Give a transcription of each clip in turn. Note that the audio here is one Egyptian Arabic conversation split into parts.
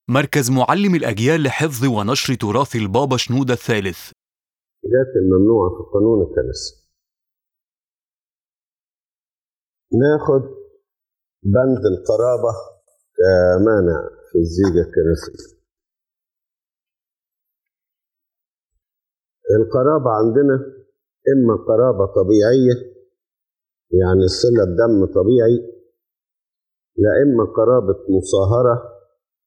مركز معلم الأجيال لحفظ ونشر تراث البابا شنودة الثالث الحاجات الممنوعة في قانون الكنيسة ناخد بند القرابة كمانع في الزيجة الكنسية القرابة عندنا إما قرابة طبيعية يعني صلة دم طبيعي لا إما قرابة مصاهرة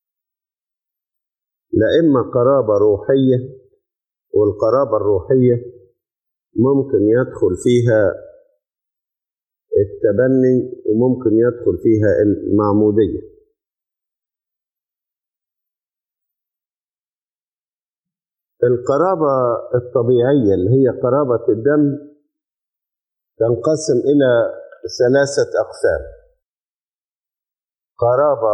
لا إما قرابة روحية والقرابة الروحية ممكن يدخل فيها التبني وممكن يدخل فيها المعمودية القرابة الطبيعية اللي هي قرابة الدم تنقسم إلى ثلاثة أقسام قرابة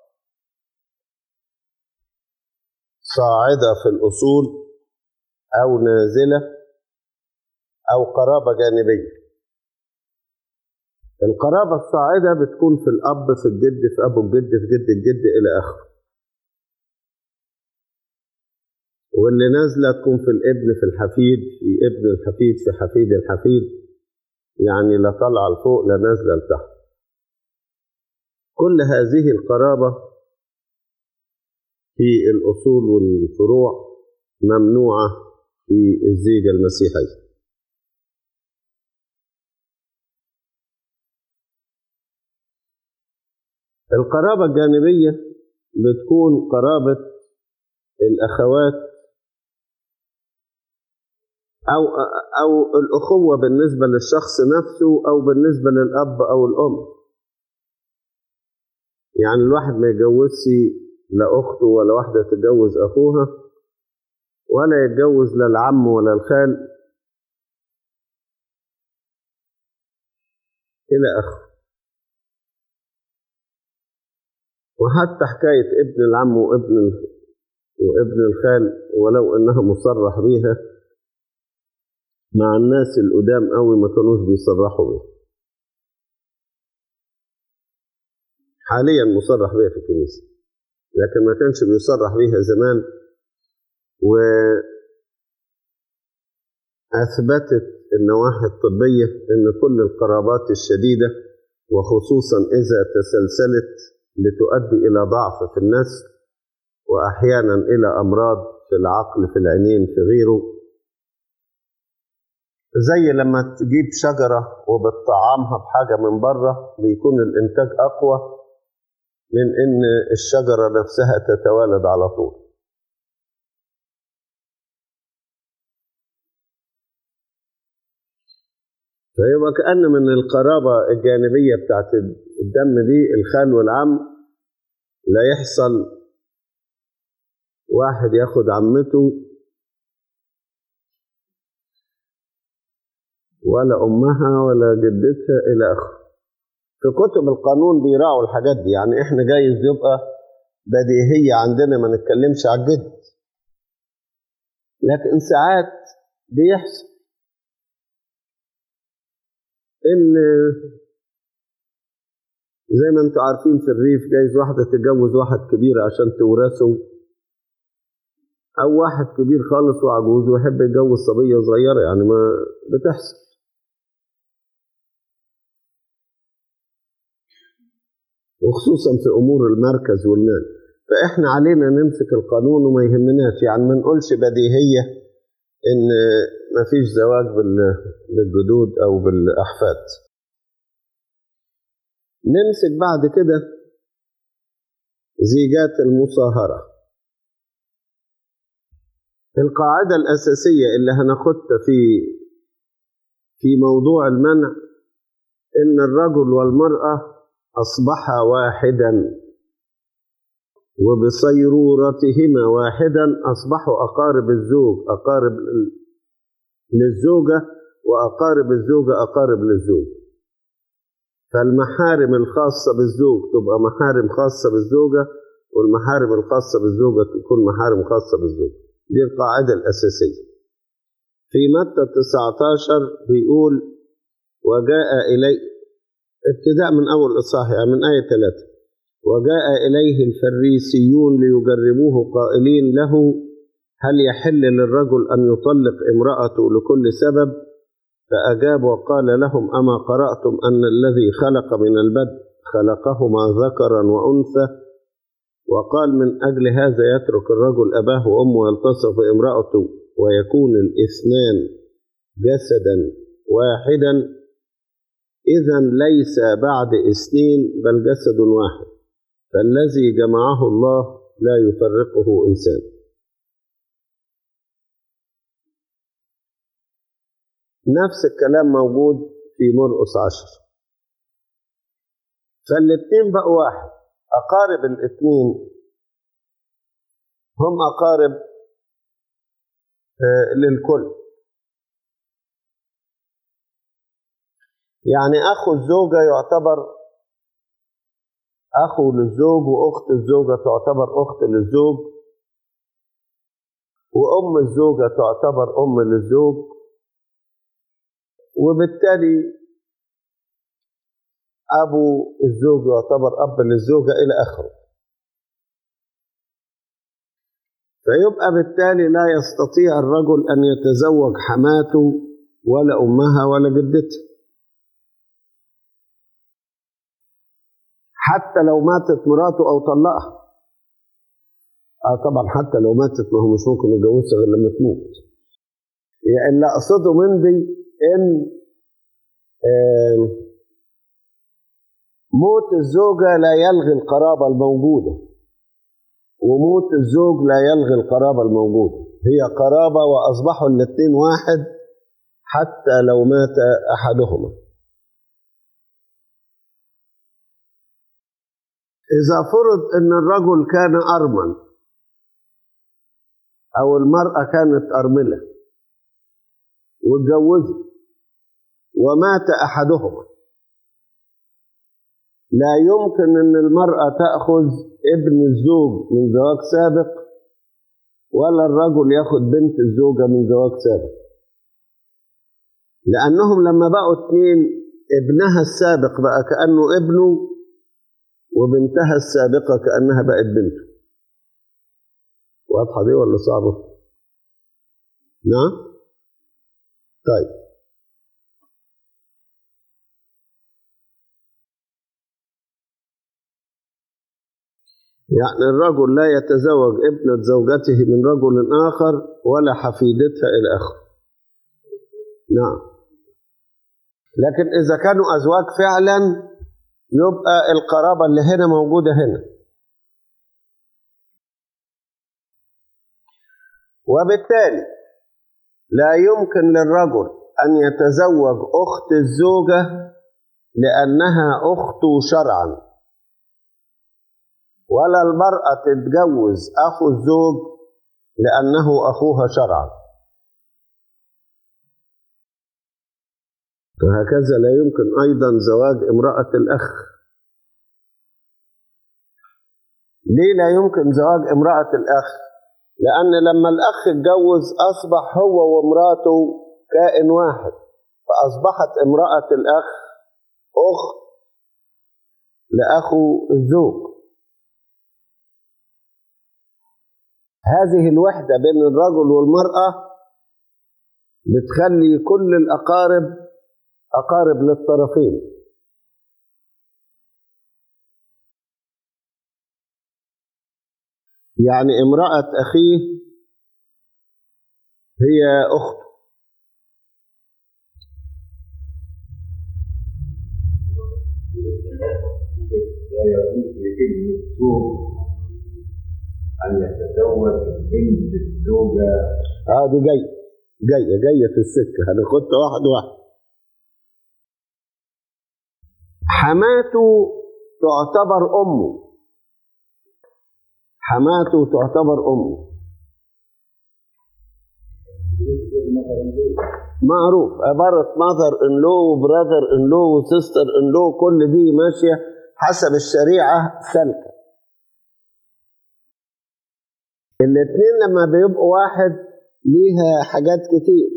صاعدة في الأصول أو نازلة أو قرابة جانبية القرابة الصاعدة بتكون في الأب في الجد في أبو الجد في جد الجد إلى آخره واللي نازلة تكون في الابن في الحفيد في ابن الحفيد في حفيد الحفيد يعني لا طالعة لفوق لا نازلة لتحت كل هذه القرابة في الأصول والفروع ممنوعة في الزيجة المسيحية القرابة الجانبية بتكون قرابة الأخوات أو أو الأخوة بالنسبة للشخص نفسه أو بالنسبة للأب أو الأم يعني الواحد ما يتجوزش لا أخته ولا واحدة تتجوز أخوها ولا يتجوز لا العم ولا الخال إلى آخره وحتى حكاية ابن العم وابن وابن الخال ولو إنها مصرح بيها مع الناس القدام قوي ما كانوش بيصرحوا بيها حاليا مصرح بيها في الكنيسة لكن ما كانش بيصرح بيها زمان و أثبتت النواحي الطبية أن كل القرابات الشديدة وخصوصا إذا تسلسلت لتؤدي إلى ضعف في النسل وأحيانا إلى أمراض في العقل في العينين في غيره زي لما تجيب شجرة وبتطعمها بحاجة من بره بيكون الإنتاج أقوى من إن الشجرة نفسها تتوالد على طول فيبقى كأن من القرابة الجانبية بتاعت الدم دي الخال والعم لا يحصل واحد ياخد عمته ولا أمها ولا جدتها إلى آخره في كتب القانون بيراعوا الحاجات دي يعني إحنا جايز يبقى بديهية عندنا ما نتكلمش على الجد لكن ساعات بيحصل إن زي ما انتوا عارفين في الريف جايز واحدة تتجوز واحد كبير عشان تورثه أو واحد كبير خالص وعجوز ويحب يتجوز صبية صغيرة يعني ما بتحصل وخصوصا في امور المركز والمال فاحنا علينا نمسك القانون وما يهمناش يعني ما نقولش بديهيه ان ما فيش زواج بالجدود او بالاحفاد نمسك بعد كده زيجات المصاهره القاعده الاساسيه اللي هناخدها في في موضوع المنع ان الرجل والمراه أصبحا واحدا وبصيرورتهما واحدا أصبحوا أقارب الزوج أقارب للزوجة وأقارب الزوجة أقارب للزوج فالمحارم الخاصة بالزوج تبقى محارم خاصة بالزوجة والمحارم الخاصة بالزوجة تكون محارم خاصة بالزوج دي القاعدة الأساسية في متى 19 بيقول وجاء إلي ابتداء من أول إصحاح يعني من آية ثلاثة وجاء إليه الفريسيون ليجربوه قائلين له هل يحل للرجل أن يطلق امرأته لكل سبب فأجاب وقال لهم أما قرأتم أن الذي خلق من البدء خلقهما ذكرا وأنثى وقال من أجل هذا يترك الرجل أباه وأمه ويلتصق بامرأته ويكون الاثنان جسدا واحدا إذا ليس بعد اثنين بل جسد واحد فالذي جمعه الله لا يفرقه إنسان نفس الكلام موجود في مرقس عشر فالاتنين بقوا واحد أقارب الاتنين هم أقارب آه للكل يعني أخو الزوجة يعتبر أخو للزوج وأخت الزوجة تعتبر أخت للزوج وأم الزوجة تعتبر أم للزوج وبالتالي أبو الزوج يعتبر أب للزوجة إلى آخره فيبقى بالتالي لا يستطيع الرجل أن يتزوج حماته ولا أمها ولا جدتها حتى لو ماتت مراته أو طلقها آه طبعا حتى لو ماتت ما هو مش ممكن يتجوزها غير لما تموت يعني اللي أقصده من دي إن آه موت الزوجة لا يلغي القرابة الموجودة وموت الزوج لا يلغي القرابة الموجودة هي قرابة وأصبحوا الاثنين واحد حتى لو مات أحدهما إذا فرض أن الرجل كان أرمل أو المرأة كانت أرملة واتجوزوا ومات أحدهما لا يمكن أن المرأة تأخذ ابن الزوج من زواج سابق ولا الرجل ياخد بنت الزوجة من زواج سابق لأنهم لما بقوا اتنين ابنها السابق بقى كأنه ابنه وبنتها السابقة كأنها بقت بنته واضحة دي ولا صعبة؟ نعم؟ طيب يعني الرجل لا يتزوج ابنة زوجته من رجل آخر ولا حفيدتها إلى آخره نعم لكن إذا كانوا أزواج فعلا يبقى القرابة اللي هنا موجودة هنا وبالتالي لا يمكن للرجل أن يتزوج أخت الزوجة لأنها أخته شرعا ولا المرأة تتجوز أخو الزوج لأنه أخوها شرعا وهكذا لا يمكن أيضا زواج امرأة الأخ ليه لا يمكن زواج امرأة الأخ لأن لما الأخ اتجوز أصبح هو ومراته كائن واحد فأصبحت امرأة الأخ أخت لأخو الزوج هذه الوحدة بين الرجل والمرأة بتخلي كل الأقارب أقارب للطرفين يعني امرأة أخيه هي أخته لا يجوز لابن الزوج أن يتزوج بنت الزوجة اه دي جاية جاية جاية في السكة هناخدها واحد واحد حماته تعتبر أمه حماته تعتبر أمه معروف عبارة ماذر ان لو وبراذر ان لو وسيستر ان لو كل دي ماشية حسب الشريعة سلكة الاتنين لما بيبقوا واحد ليها حاجات كتير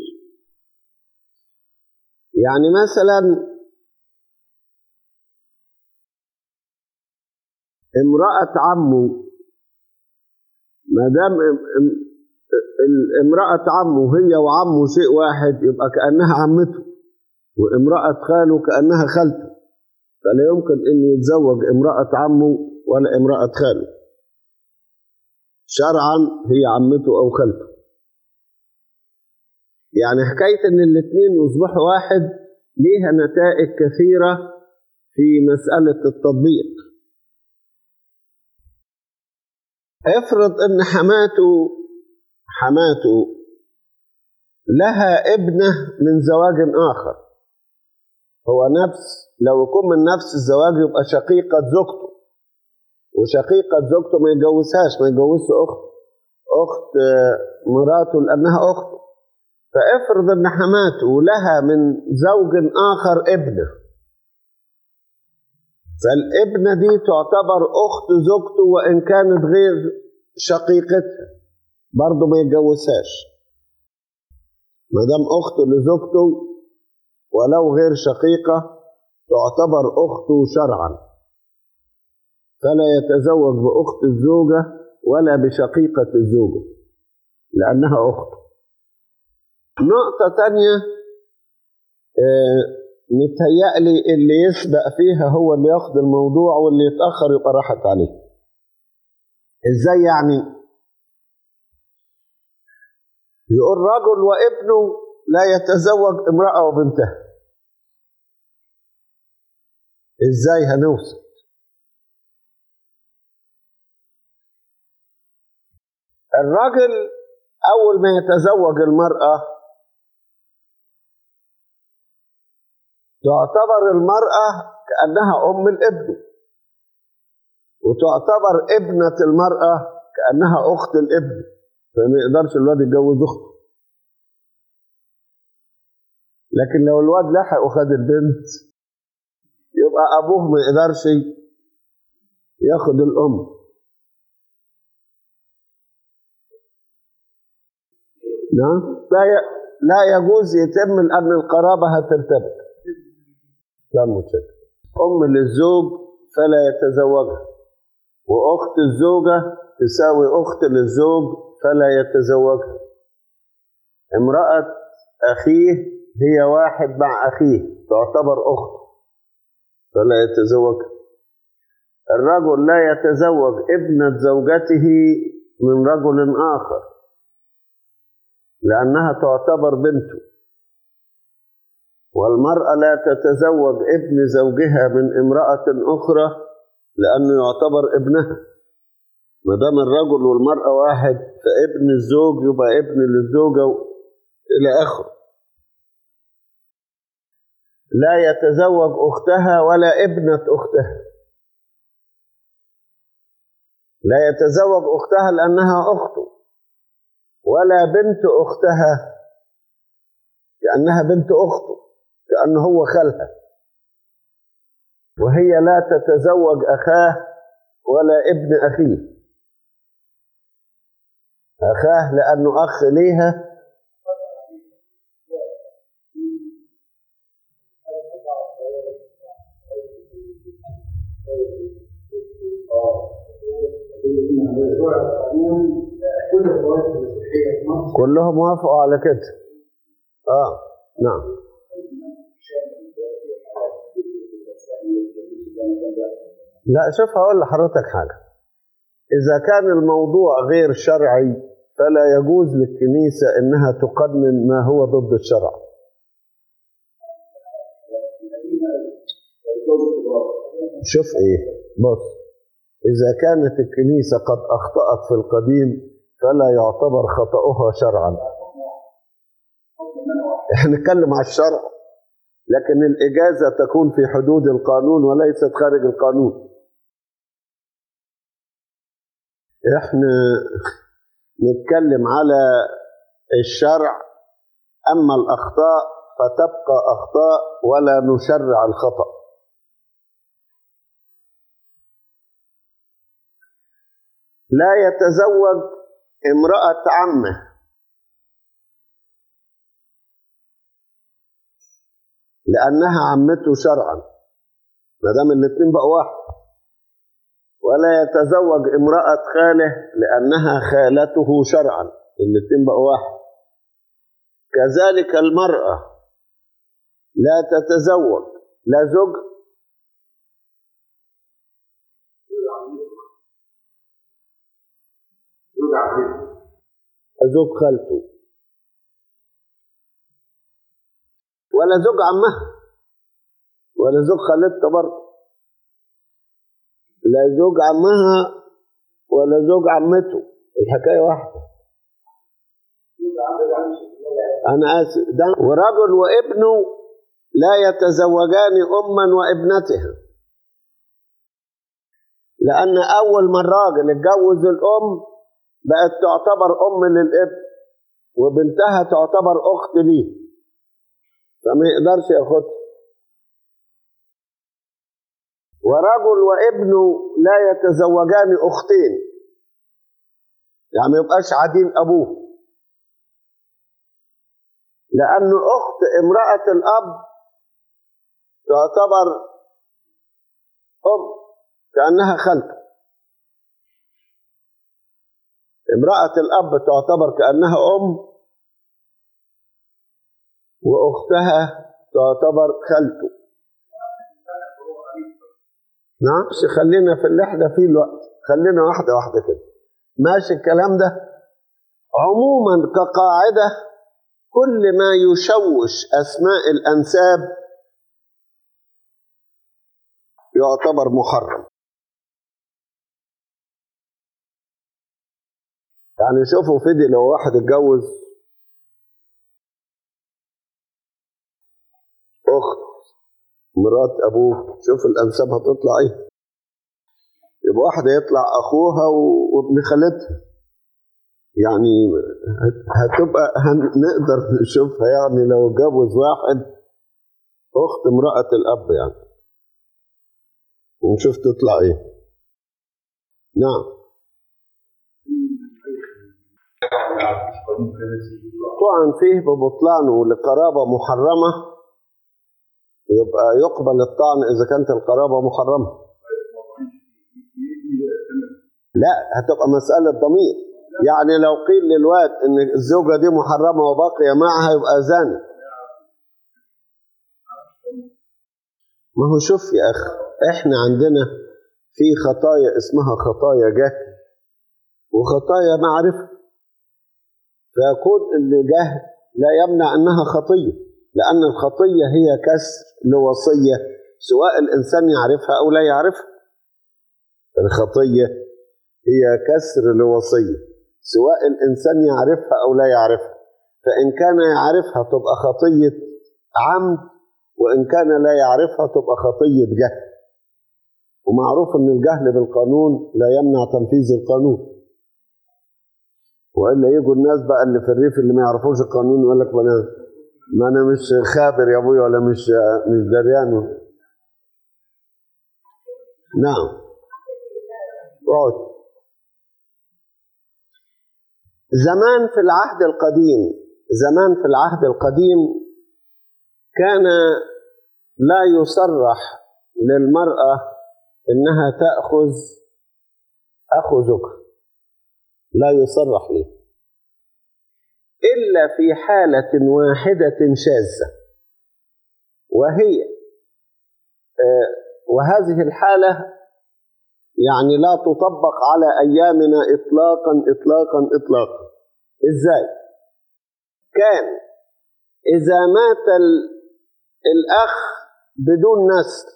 يعني مثلا امرأة عمه ما دام ام- ام- ال- امرأة عمه هي وعمه شيء واحد يبقى كأنها عمته وامرأة خاله كأنها خالته فلا يمكن أن يتزوج امرأة عمه ولا امرأة خاله شرعا هي عمته أو خالته يعني حكاية أن الاثنين يصبحوا واحد ليها نتائج كثيرة في مسألة التطبيق افرض أن حماته حماته لها ابنة من زواج آخر هو نفس لو يكون من نفس الزواج يبقى شقيقة زوجته وشقيقة زوجته ما يتجوزهاش ما يتجوزش أخت أخت آه، مراته لأنها أخته فافرض ان حماته لها من زوج اخر ابنه فالابنه دي تعتبر اخت زوجته وان كانت غير شقيقتها برضه ما يتجوزهاش ما دام اخته لزوجته ولو غير شقيقه تعتبر اخته شرعا فلا يتزوج باخت الزوجه ولا بشقيقه الزوجه لانها اخته نقطة تانية آه، متهيألي اللي يسبق فيها هو اللي ياخد الموضوع واللي يتأخر يبقى راحت عليه ازاي يعني يقول رجل وابنه لا يتزوج امرأة وبنتها ازاي هنوصل الراجل أول ما يتزوج المرأة تعتبر المرأة كأنها أم الابن وتعتبر ابنة المرأة كأنها أخت الابن فما يقدرش الواد يتجوز أخته لكن لو الواد لحق وخد البنت يبقى أبوه ما يقدرش ياخد الأم نعم لا ي... لا يجوز يتم لأن القرابة هترتبط لا متشكر أم للزوج فلا يتزوجها وأخت الزوجة تساوي أخت للزوج فلا يتزوجها امرأة أخيه هي واحد مع أخيه تعتبر أخته فلا يتزوجها الرجل لا يتزوج ابنة زوجته من رجل آخر لأنها تعتبر بنته والمرأة لا تتزوج ابن زوجها من امرأة أخرى لأنه يعتبر ابنها ما دام الرجل والمرأة واحد فابن الزوج يبقى ابن للزوجة إلى آخره لا يتزوج أختها ولا ابنة أختها لا يتزوج أختها لأنها أخته ولا بنت أختها كأنها بنت أخته كأنه هو خالها وهي لا تتزوج أخاه ولا ابن أخيه أخاه لأنه أخ ليها مشروع القانون كل الطوائف المسيحيه في مصر كلهم وافقوا على كده آه نعم لا شوف هقول لحضرتك حاجة إذا كان الموضوع غير شرعي فلا يجوز للكنيسة إنها تقنن ما هو ضد الشرع شوف إيه بص إذا كانت الكنيسة قد أخطأت في القديم فلا يعتبر خطأها شرعا احنا نتكلم على الشرع لكن الإجازة تكون في حدود القانون وليست خارج القانون احنا نتكلم على الشرع أما الأخطاء فتبقى أخطاء ولا نشرع الخطأ لا يتزوج امرأة عمه لأنها عمته شرعا ما دام الاثنين بقوا واحد ولا يتزوج امرأة خاله لأنها خالته شرعا الاثنين بقوا واحد كذلك المرأة لا تتزوج لا زوج زوج عبد زوج خالته ولا زوج عمها ولا زوج خالتها برضه لا زوج عمها ولا زوج عمته الحكاية واحدة زوج عبد عن أنا آسف ده ورجل وابنه لا يتزوجان أما وابنتها لأن أول ما الراجل اتجوز الأم بقت تعتبر أم للابن وبنتها تعتبر أخت ليه فما يقدرش ياخدها ورجل وابنه لا يتزوجان أختين يعني ما يبقاش عديل أبوه لأن أخت امرأة الأب تعتبر أم كأنها خالته امرأة الأب تعتبر كأنها أم وأختها تعتبر خالته نعم بس خلينا في اللي احنا فيه الوقت خلينا واحدة واحدة كده ماشي الكلام ده عموما كقاعدة كل ما يشوش أسماء الأنساب يعتبر محرم يعني شوفوا فدي لو واحد اتجوز أخت مرات أبوه شوف الأنساب هتطلع إيه يبقى واحدة يطلع أخوها و- وابن خالتها يعني هت- هتبقى هنقدر نشوفها يعني لو جوز واحد أخت امرأة الأب يعني ونشوف تطلع إيه نعم طعن فيه ببطلانه لقرابة محرمة يبقى يقبل الطعن إذا كانت القرابة محرمة لا هتبقى مسألة ضمير يعني لو قيل للواد إن الزوجة دي محرمة وبقي معها يبقى زاني ما هو شوف يا أخ إحنا عندنا في خطايا اسمها خطايا جهل وخطايا معرفة فيكون اللي جهل لا يمنع أنها خطية لأن الخطية هي كسر لوصية سواء الإنسان يعرفها أو لا يعرفها الخطية هي كسر لوصية سواء الإنسان يعرفها أو لا يعرفها فإن كان يعرفها تبقى خطية عمد وإن كان لا يعرفها تبقى خطية جهل ومعروف أن الجهل بالقانون لا يمنع تنفيذ القانون والا يجوا الناس بقى اللي في الريف اللي ما يعرفوش القانون يقول لك ما انا ما انا مش خابر يا ابويا ولا مش مش دريان نعم اقعد زمان في العهد القديم زمان في العهد القديم كان لا يصرح للمرأة إنها تأخذ أخو زوجها لا يصرح له إلا في حالة واحدة شاذة وهي آه، وهذه الحالة يعني لا تطبق على أيامنا إطلاقا إطلاقا إطلاقا إزاي؟ كان إذا مات ال- الأخ بدون نسل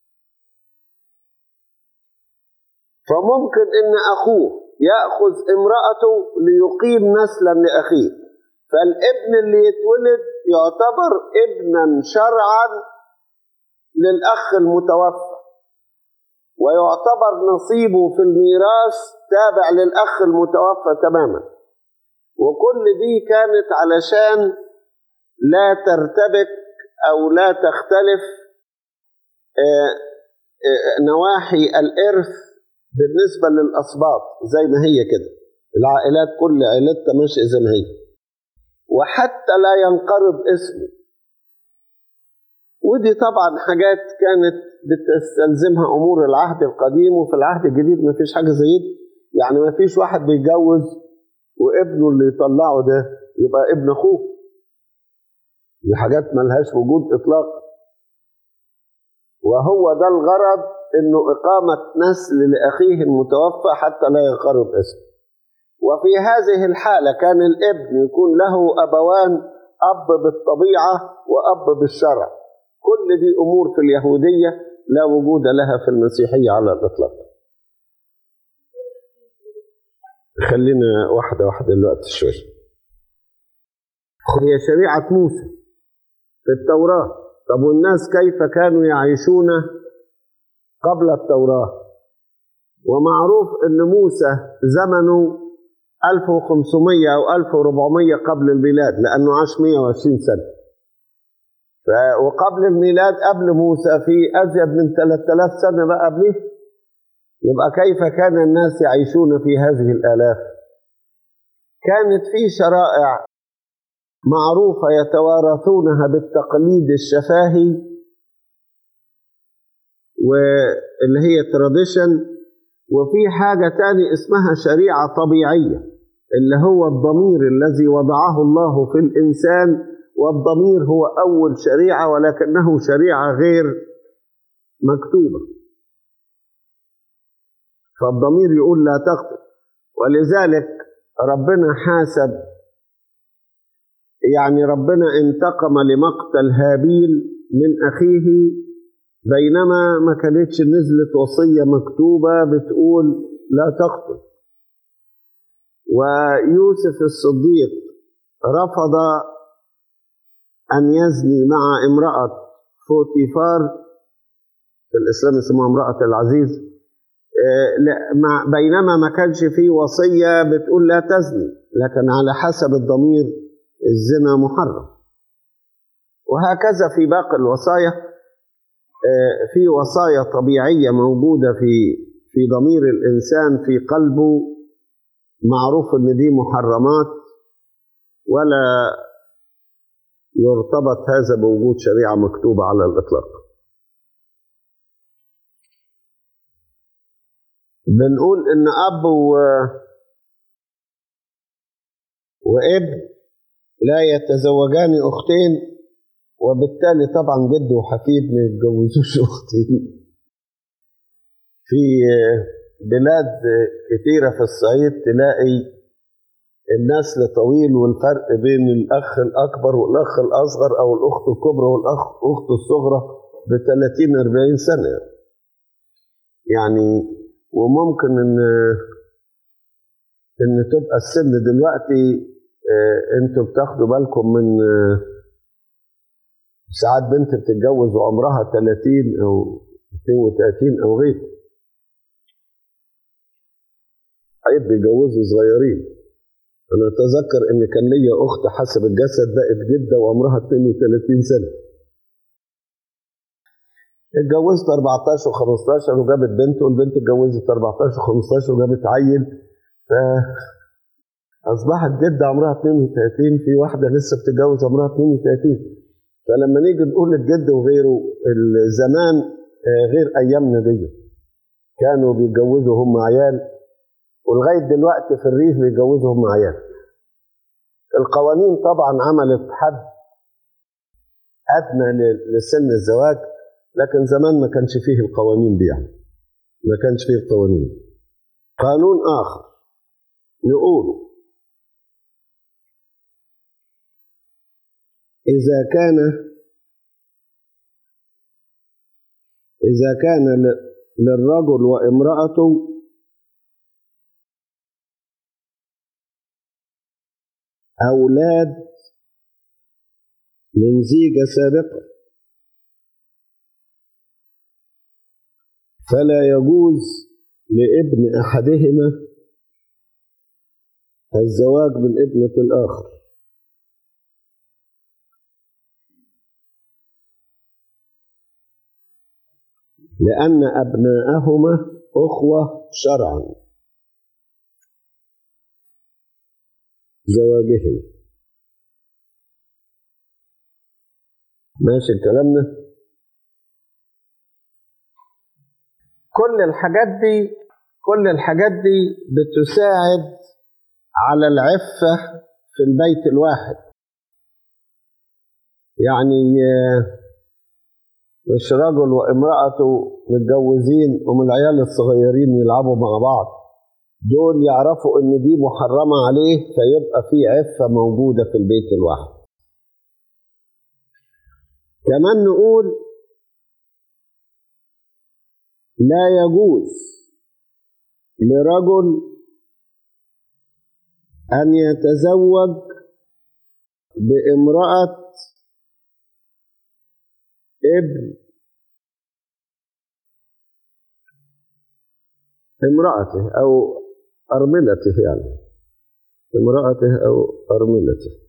فممكن إن أخوه يأخذ امرأته ليقيم نسلا لأخيه فالابن اللي يتولد يعتبر ابنا شرعا للأخ المتوفى ويعتبر نصيبه في الميراث تابع للأخ المتوفى تماما وكل دي كانت علشان لا ترتبك أو لا تختلف آه، آه، نواحي الإرث بالنسبة للأسباط زي ما هي كده العائلات كل عائلتها ماشية زي ما هي وحتى لا ينقرض اسمه ودي طبعا حاجات كانت بتستلزمها امور العهد القديم وفي العهد الجديد ما فيش حاجه زي دي يعني ما فيش واحد بيتجوز وابنه اللي يطلعه ده يبقى ابن اخوه دي حاجات ملهاش وجود اطلاقا وهو ده الغرض انه اقامه نسل لاخيه المتوفى حتى لا ينقرض اسمه وفي هذه الحاله كان الابن يكون له ابوان اب بالطبيعه واب بالشرع كل دي امور في اليهوديه لا وجود لها في المسيحيه على الاطلاق خلينا واحده واحده دلوقتي شويه هي شريعه موسى في التوراه طب والناس كيف كانوا يعيشون قبل التوراه ومعروف ان موسى زمنه 1500 او 1400 قبل الميلاد لانه عاش 120 سنه ف... وقبل الميلاد قبل موسى في ازيد من 3000 سنه بقى قبله يبقى كيف كان الناس يعيشون في هذه الالاف كانت في شرائع معروفه يتوارثونها بالتقليد الشفاهي واللي هي تراديشن وفي حاجه تاني اسمها شريعه طبيعيه اللي هو الضمير الذي وضعه الله في الانسان والضمير هو اول شريعه ولكنه شريعه غير مكتوبه فالضمير يقول لا تقتل ولذلك ربنا حاسب يعني ربنا انتقم لمقتل هابيل من اخيه بينما ما كانتش نزلت وصيه مكتوبه بتقول لا تقتل ويوسف الصديق رفض أن يزني مع امرأة فوتيفار في الإسلام اسمها امرأة العزيز بينما ما كانش فيه وصية بتقول لا تزني لكن على حسب الضمير الزنا محرم وهكذا في باقي الوصايا في وصايا طبيعية موجودة في في ضمير الإنسان في قلبه معروف إن دي محرمات ولا يرتبط هذا بوجود شريعة مكتوبة على الإطلاق بنقول إن أب و... وابن لا يتزوجان أختين وبالتالي طبعا جد وحفيد ما يتجوزوش أختين في بلاد كتيرة في الصعيد تلاقي النسل طويل والفرق بين الأخ الأكبر والأخ الأصغر أو الأخت الكبرى والأخ الأخت الصغرى ب 30 40 سنة يعني وممكن إن إن تبقى السن دلوقتي أنتوا بتاخدوا بالكم من ساعات بنت بتتجوز وعمرها 30 أو 32 أو غيره عيب بيجوزوا صغيرين انا اتذكر ان كان ليا اخت حسب الجسد بقت جده وعمرها 32 سنه اتجوزت 14 و15 وجابت بنت والبنت اتجوزت 14 و15 وجابت عيل ف اصبحت جده عمرها 32 في واحده لسه بتتجوز عمرها 32 فلما نيجي نقول الجد وغيره الزمان غير ايامنا دي كانوا بيتجوزوا هم عيال ولغايه دلوقتي في الريف بيتجوزوا هم عيال القوانين طبعا عملت حد ادنى لسن الزواج لكن زمان ما كانش فيه القوانين دي يعني ما كانش فيه القوانين قانون اخر نقول اذا كان اذا كان للرجل وامراته أولاد من زيجة سابقة فلا يجوز لابن أحدهما الزواج من ابنة الآخر لأن أبناءهما أخوة شرعا زواجهم ماشي كلامنا كل الحاجات دي كل الحاجات دي بتساعد على العفة في البيت الواحد يعني مش رجل وامرأته متجوزين ومن العيال الصغيرين يلعبوا مع بعض دول يعرفوا ان دي محرمة عليه فيبقى في عفة موجودة في البيت الواحد كمان نقول لا يجوز لرجل أن يتزوج بامرأة ابن امرأته أو أرملته يعني امرأته أو أرملته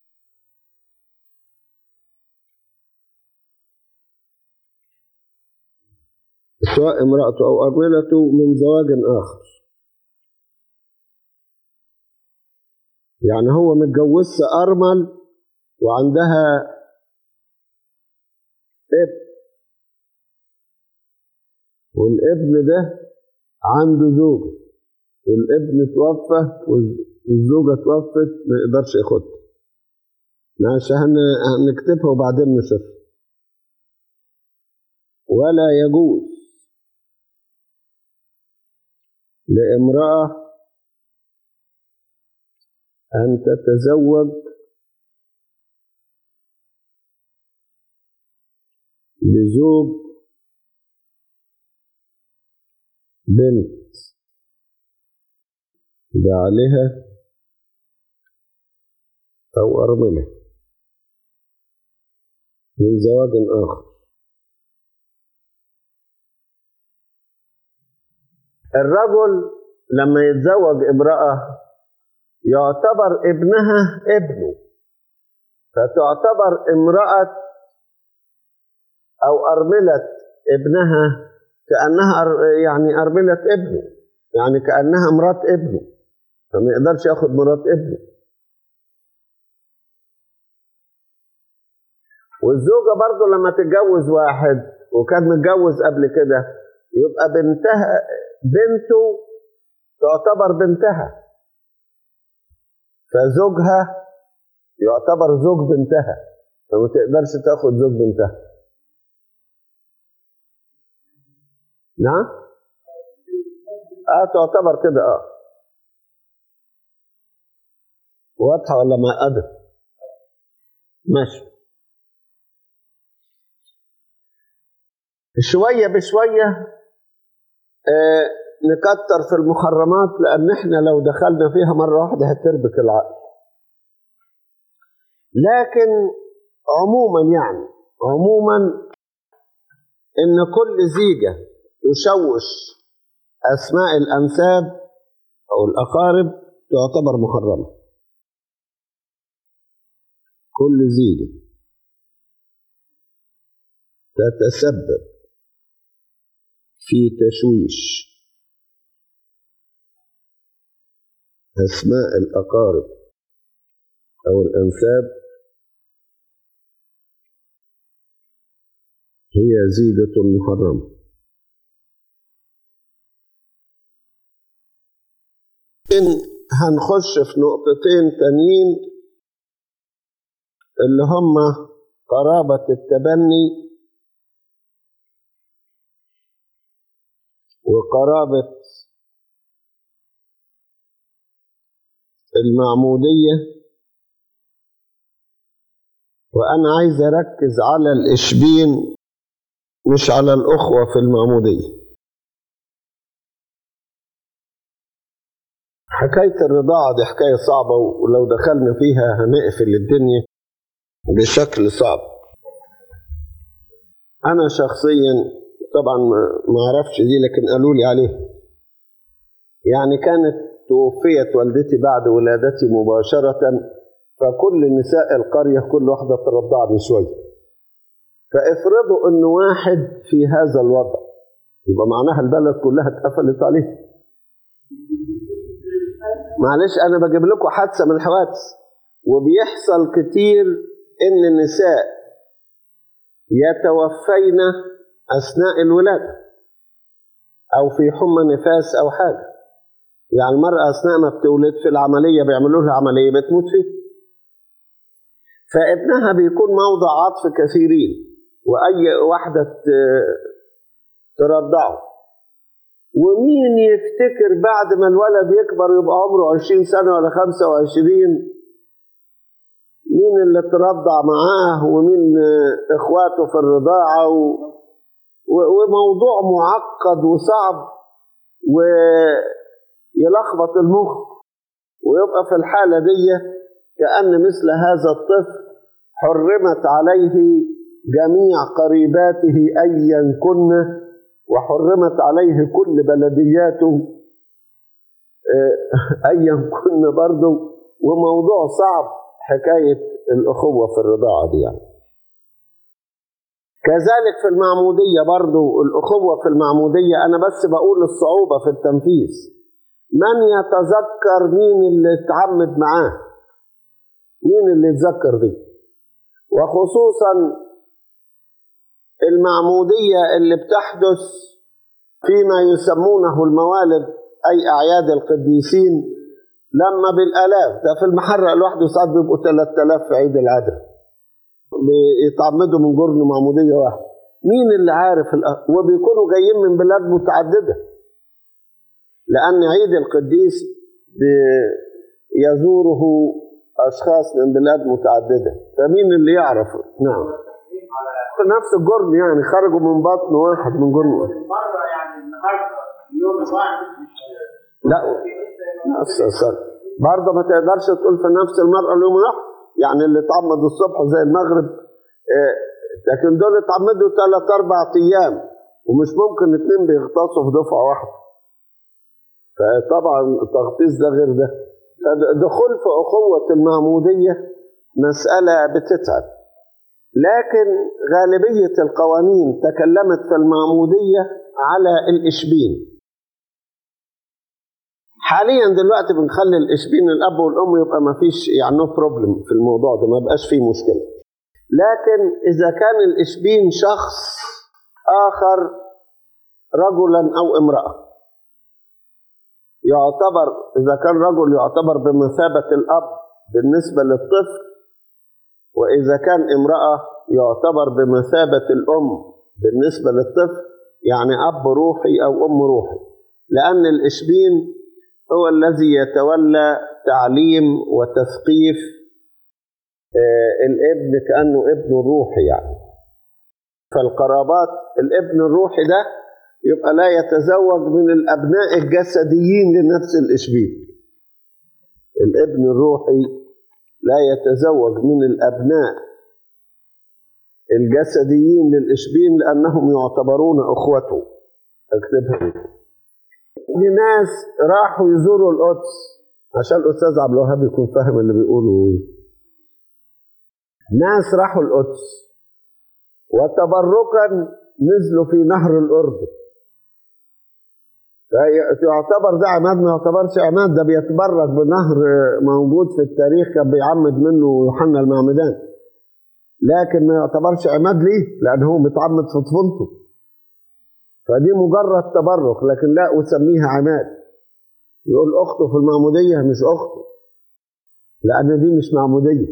سواء امرأته أو أرملته من زواج آخر يعني هو متجوزها أرمل وعندها ابن والابن ده عنده زوجة والابن توفى والزوجة توفت ما يقدرش ياخدها عشان هنكتبها وبعدين نشوفها ولا يجوز لامرأة أن تتزوج بزوج بنت بعلها أو أرملة من زواج آخر الرجل لما يتزوج امرأة يعتبر ابنها ابنه فتعتبر امرأة أو أرملة ابنها كأنها يعني أرملة ابنه يعني كأنها مرات ابنه فما يقدرش ياخد مرات ابنه والزوجة برضه لما تتجوز واحد وكان متجوز قبل كده يبقى بنتها بنته تعتبر بنتها فزوجها يعتبر زوج بنتها فما تقدرش تاخد زوج بنتها نعم اه تعتبر كده اه واضحه ولا معقده ماشي شويه بشويه آه نكتر في المحرمات لان احنا لو دخلنا فيها مره واحده هتربك العقل لكن عموما يعني عموما ان كل زيجه تشوش اسماء الانساب او الاقارب تعتبر محرمه كل زيجه تتسبب في تشويش اسماء الاقارب او الانساب هي زيجة محرمة إن هنخش في نقطتين تانيين اللي هم قرابة التبني وقرابة المعمودية وأنا عايز أركز على الإشبين مش على الأخوة في المعمودية حكاية الرضاعة دي حكاية صعبة ولو دخلنا فيها هنقفل الدنيا بشكل صعب أنا شخصيا طبعا ما أعرفش دي لكن قالوا لي عليه يعني كانت توفيت والدتي بعد ولادتي مباشرة فكل نساء القرية كل واحدة ترضعني شوية فافرضوا ان واحد في هذا الوضع يبقى معناها البلد كلها اتقفلت عليه معلش انا بجيب لكم حادثه من الحوادث وبيحصل كتير ان النساء يتوفين اثناء الولاده أو في حمى نفاس أو حاجة يعني المرأة أثناء ما بتولد في العملية بيعملوا لها عملية بتموت فيه فابنها بيكون موضع عطف كثيرين وأي واحدة ت- ترضعه ومين يفتكر بعد ما الولد يكبر يبقى عمره عشرين سنة ولا خمسة وعشرين مين اللي ترضع معاه ومين آه، إخواته في الرضاعة و... و- وموضوع معقد وصعب ويلخبط المخ ويبقى في الحالة دي كأن مثل هذا الطفل حرمت عليه جميع قريباته أيا كن وحرمت عليه كل بلدياته آه، أيا كن برضه وموضوع صعب حكاية الأخوة في الرضاعة دي يعني كذلك في المعمودية برضو الأخوة في المعمودية أنا بس بقول الصعوبة في التنفيذ من يتذكر مين اللي اتعمد معاه مين اللي يتذكر دي وخصوصا المعمودية اللي بتحدث فيما يسمونه الموالد أي أعياد القديسين لما بالآلاف ده في المحرق لوحده ساعات بيبقوا 3000 في عيد العذراء بيتعمدوا من جرن معمودية واحد مين اللي عارف الأ- وبيكونوا جايين من بلاد متعددة لأن عيد القديس بي- يزوره أشخاص من بلاد متعددة فمين اللي يعرف نعم في نفس الجرن يعني خرجوا من بطن واحد من جرن واحد. مرة يعني النهارده اليوم الواحد مش لا نفس السنة برضه ما تقدرش تقول في نفس المرأة اليوم الواحد يعني اللي اتعمد الصبح زي المغرب آه، لكن دول اتعمدوا ثلاث أربع أيام ومش ممكن اتنين بيغطسوا في دفعة واحدة فطبعا التغطيس ده غير ده فدخول في أخوة المعمودية مسألة بتتعب لكن غالبية القوانين تكلمت في المعمودية على الإشبين حاليا دلوقتي بنخلي الاشبين الاب والام يبقى ما فيش يعني نو بروبلم في الموضوع ده ما بقاش فيه مشكله لكن اذا كان الاشبين شخص اخر رجلا او امراه يعتبر اذا كان رجل يعتبر بمثابه الاب بالنسبه للطفل واذا كان امراه يعتبر بمثابه الام بالنسبه للطفل يعني اب روحي او ام روحي لان الاشبين هو الذي يتولى تعليم وتثقيف آه، الابن كأنه ابن الروحي يعني فالقرابات الابن الروحي ده يبقى لا يتزوج من الأبناء الجسديين لنفس الإشبين الابن الروحي لا يتزوج من الأبناء الجسديين للإشبين لأنهم يعتبرون أخوته اكتبها لناس راحوا يزوروا القدس عشان الاستاذ عبد الوهاب يكون فاهم اللي بيقوله ناس راحوا القدس وتبركا نزلوا في نهر الاردن فيعتبر ده عماد ما يعتبرش عماد ده بيتبرك بنهر موجود في التاريخ كان بيعمد منه يوحنا المعمدان لكن ما يعتبرش عماد ليه لان هو متعمد في طفولته فدي مجرد تبرك لكن لا أسميها عماد يقول أخته في المعمودية مش أخته لأن دي مش معمودية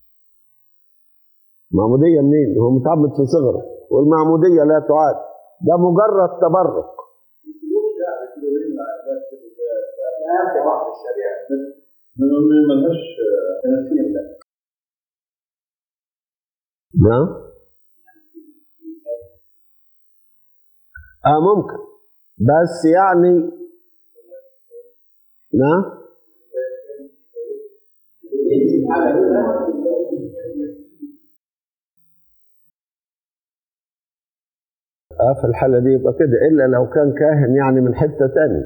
معمودية منين؟ هو متعمد في صغره والمعمودية لا تعاد ده مجرد تبرك أهم واحد الشريعة ملهاش تنسيق لا نعم اه ممكن بس يعني نعم اه في الحالة دي يبقى كده إلا لو كان كاهن يعني من حتة تانية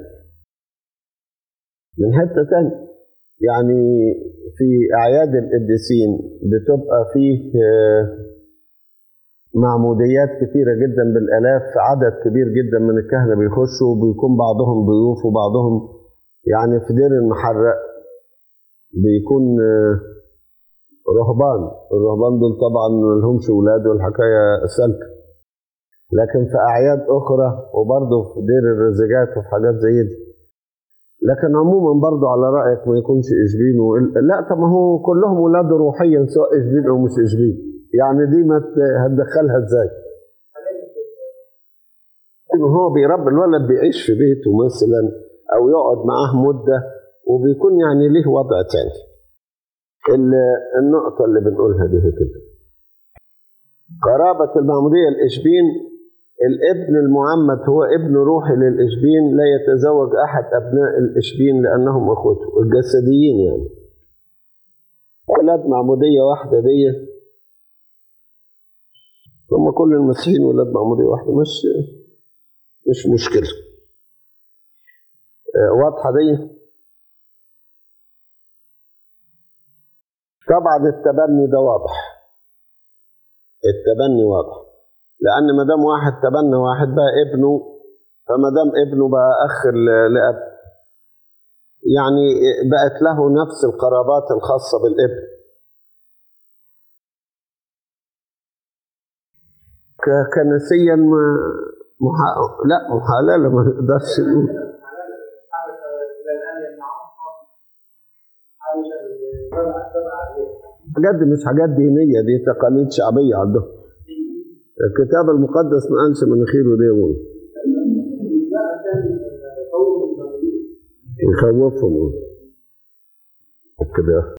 من حتة تانية يعني في أعياد القديسين بتبقى فيه آه، معموديات كتيرة جدا بالآلاف عدد كبير جدا من الكهنة بيخشوا وبيكون بعضهم ضيوف وبعضهم يعني في دير المحرق بيكون آه، رهبان الرهبان دول طبعا ملهمش ولاد والحكاية سالكة لكن في أعياد أخرى وبرضه في دير الرزجات وفي حاجات زي دي لكن عموما برضه على رأيك ما يكونش إشبين وإل... لا طب ما هو كلهم ولاده روحيا سواء إشبين أو مش إشبين يعني دي ما ت- هتدخلها إزاي؟ إنه هو بيربي الولد بيعيش في بيته مثلا أو يقعد معاه مدة وبيكون يعني ليه وضع تاني ال- النقطة اللي بنقولها دي هي كده قرابة المعمودية الإشبين الابن المعمد هو ابن روحي للإشبين لا يتزوج أحد أبناء الإشبين لأنهم أخوته الجسديين يعني أولاد معمودية واحدة دي هم كل المسيحيين ولاد معمودية واحدة مش مش مشكلة آه، واضحة دي طبعا التبني ده واضح التبني واضح لأن ما دام واحد تبنى واحد بقى ابنه فما دام ابنه بقى أخ ل- لأب يعني بقت له نفس القرابات الخاصة بالابن ك- كنسيا ما محا... لا محاللة ما نقدرش نقول حبشة إلى الآن يمنعهم حبشة سبع سبع الحاجات دي مش حاجات دينية دي تقاليد شعبية عندهم الكتاب المقدس ما قالش مناخيره دي يا بابا. لا عشان قوم المغربيين يخوفهم كده